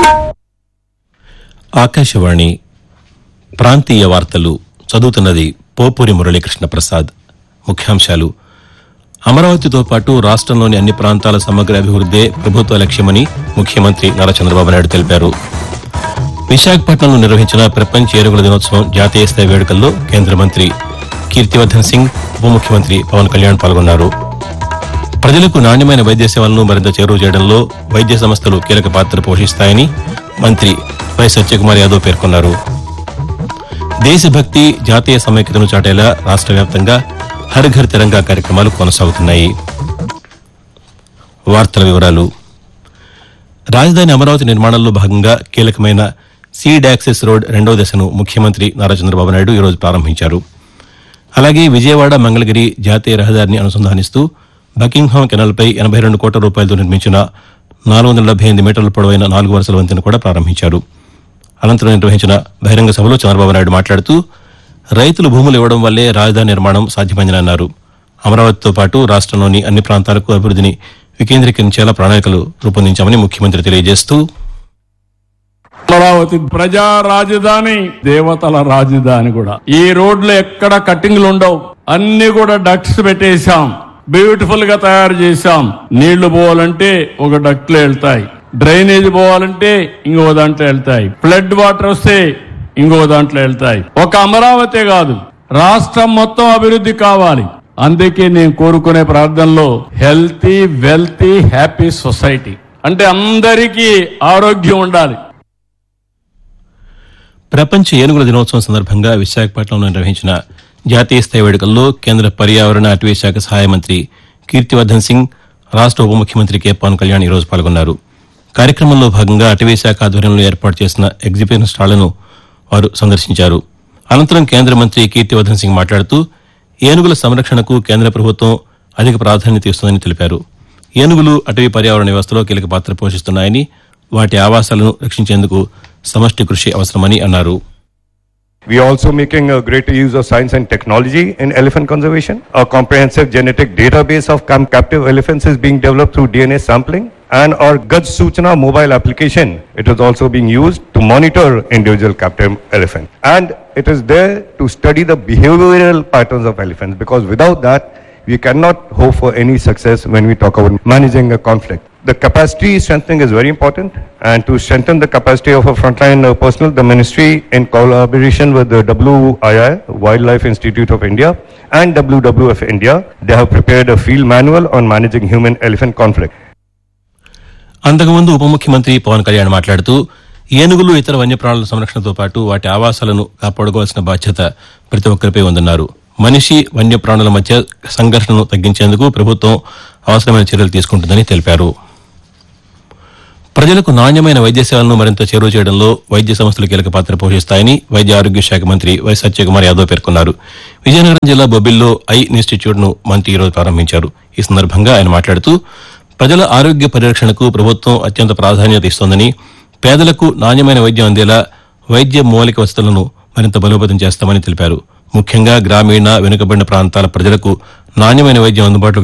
ఆకాశవాణి ప్రాంతీయ వార్తలు చదువుతున్నది పోపూరి మురళీకృష్ణ ప్రసాద్ ముఖ్యాంశాలు అమరావతితో పాటు రాష్ట్రంలోని అన్ని ప్రాంతాల సమగ్ర అభివృద్దే ప్రభుత్వ లక్ష్యమని ముఖ్యమంత్రి నారా చంద్రబాబు నాయుడు తెలిపారు విశాఖపట్నంలో నిర్వహించిన ప్రపంచ ఏనుగుల దినోత్సవం జాతీయ స్థాయి వేడుకల్లో కేంద్ర మంత్రి కీర్తివర్ధన్ సింగ్ ఉప ముఖ్యమంత్రి పవన్ కళ్యాణ్ పాల్గొన్నారు ప్రజలకు నాణ్యమైన వైద్య సేవలను మరింత చేరువ చేయడంలో వైద్య సంస్థలు కీలక పాత్ర పోషిస్తాయని మంత్రి వై సత్యకుమార్ యాదవ్ పేర్కొన్నారు దేశభక్తి జాతీయ సమైక్యతను చాటేలా రాష్ట్ర వ్యాప్తంగా హర్ ఘర్ తిరంగా కార్యక్రమాలు కొనసాగుతున్నాయి వార్తల వివరాలు రాజధాని అమరావతి నిర్మాణంలో భాగంగా కీలకమైన సీడ్ యాక్సెస్ రోడ్ రెండో దశను ముఖ్యమంత్రి నారా చంద్రబాబు నాయుడు ఈరోజు ప్రారంభించారు అలాగే విజయవాడ మంగళగిరి జాతీయ రహదారిని అనుసంధానిస్తూ బకింగ్హామ్ కెనాల్పై ఎనభై రెండు కోట్ల రూపాయలతో నిర్మించిన నాలుగు వందల డెబ్బై ఎనిమిది మీటర్ల పొడవైన నాలుగు వరుసల వంతెన కూడా ప్రారంభించారు అనంతరం నిర్వహించిన బహిరంగ సభలో చంద్రబాబు నాయుడు మాట్లాడుతూ రైతులు భూములు ఇవ్వడం వల్లే రాజధాని నిర్మాణం సాధ్యమైందని అన్నారు అమరావతితో పాటు రాష్ట్రంలోని అన్ని ప్రాంతాలకు అభివృద్ధిని వికేంద్రీకరించేలా ప్రణాళికలు రూపొందించామని ముఖ్యమంత్రి తెలియజేస్తూ అమరావతి ప్రజా రాజధాని దేవతల రాజధాని కూడా ఈ రోడ్లు ఎక్కడ కట్టింగ్లు ఉండవు అన్ని కూడా డక్ట్స్ పెట్టేశాం బ్యూటిఫుల్ గా తయారు చేశాం నీళ్లు పోవాలంటే ఒక డక్ట్లో వెళ్తాయి డ్రైనేజ్ పోవాలంటే ఇంకో దాంట్లో వెళ్తాయి ఫ్లడ్ వాటర్ వస్తే ఇంకో దాంట్లో వెళ్తాయి ఒక అమరావతి కాదు రాష్ట్రం మొత్తం అభివృద్ధి కావాలి అందుకే నేను కోరుకునే ప్రార్థనలో హెల్తీ వెల్తీ హ్యాపీ సొసైటీ అంటే అందరికీ ఆరోగ్యం ఉండాలి ప్రపంచ ఏనుగుల దినోత్సవం సందర్భంగా విశాఖపట్నంలో నిర్వహించిన జాతీయ స్థాయి వేడుకల్లో కేంద్ర పర్యావరణ అటవీ శాఖ సహాయ మంత్రి కీర్తివర్ధన్ సింగ్ రాష్ట్ర ఉప ముఖ్యమంత్రి కె పవన్ కళ్యాణ్ ఈరోజు పాల్గొన్నారు కార్యక్రమంలో భాగంగా అటవీ శాఖ ఆధ్వర్యంలో ఏర్పాటు చేసిన ఎగ్జిబిషన్ స్టాళ్లను వారు సందర్శించారు అనంతరం కేంద్ర మంత్రి కీర్తివర్ధన్ సింగ్ మాట్లాడుతూ ఏనుగుల సంరక్షణకు కేంద్ర ప్రభుత్వం అధిక ప్రాధాన్యత ఇస్తుందని తెలిపారు ఏనుగులు అటవీ పర్యావరణ వ్యవస్థలో కీలక పాత్ర పోషిస్తున్నాయని వాటి ఆవాసాలను రక్షించేందుకు సమష్టి కృషి అవసరమని అన్నారు We are also making a greater use of science and technology in elephant conservation. A comprehensive genetic database of cam- captive elephants is being developed through DNA sampling. And our Gaj Suchana mobile application, it is also being used to monitor individual captive elephant. And it is there to study the behavioral patterns of elephants because without that, we cannot hope for any success when we talk about managing a conflict. The capacity strengthening is very important, and to strengthen the capacity of a frontline uh, personnel, the ministry, in collaboration with the WII, Wildlife Institute of India, and WWF India, they have prepared a field manual on managing human-elephant conflict. అంతకుముందు ఉప ముఖ్యమంత్రి పవన్ కళ్యాణ్ మాట్లాడుతూ ఏనుగులు ఇతర వన్యప్రాణుల సంరక్షణతో పాటు వాటి ఆవాసాలను కాపాడుకోవాల్సిన బాధ్యత ప్రతి ఒక్కరిపై ఉందన్నారు మనిషి వన్యప్రాణుల మధ్య సంఘర్షణను తగ్గించేందుకు ప్రభుత్వం అవసరమైన చర్యలు తీసుకుంటుందని తెలిపారు ప్రజలకు నాణ్యమైన వైద్య సేవలను మరింత చేరువ చేయడంలో వైద్య సంస్థలు కీలక పాత్ర పోషిస్తాయని వైద్య ఆరోగ్య శాఖ మంత్రి వై సత్యకుమార్ యాదవ్ పేర్కొన్నారు విజయనగరం జిల్లా బొబ్బిల్లో ఐ ఇన్స్టిట్యూట్ ను మంత్రి ఈరోజు ప్రారంభించారు ఈ సందర్భంగా ఆయన మాట్లాడుతూ ప్రజల ఆరోగ్య పరిరక్షణకు ప్రభుత్వం అత్యంత ప్రాధాన్యత ఇస్తోందని పేదలకు నాణ్యమైన వైద్యం అందేలా వైద్య మౌలిక వసతులను మరింత బలోపేతం చేస్తామని తెలిపారు ముఖ్యంగా గ్రామీణ వెనుకబడిన ప్రాంతాల ప్రజలకు నాణ్యమైన వైద్యం అందుబాటులోకి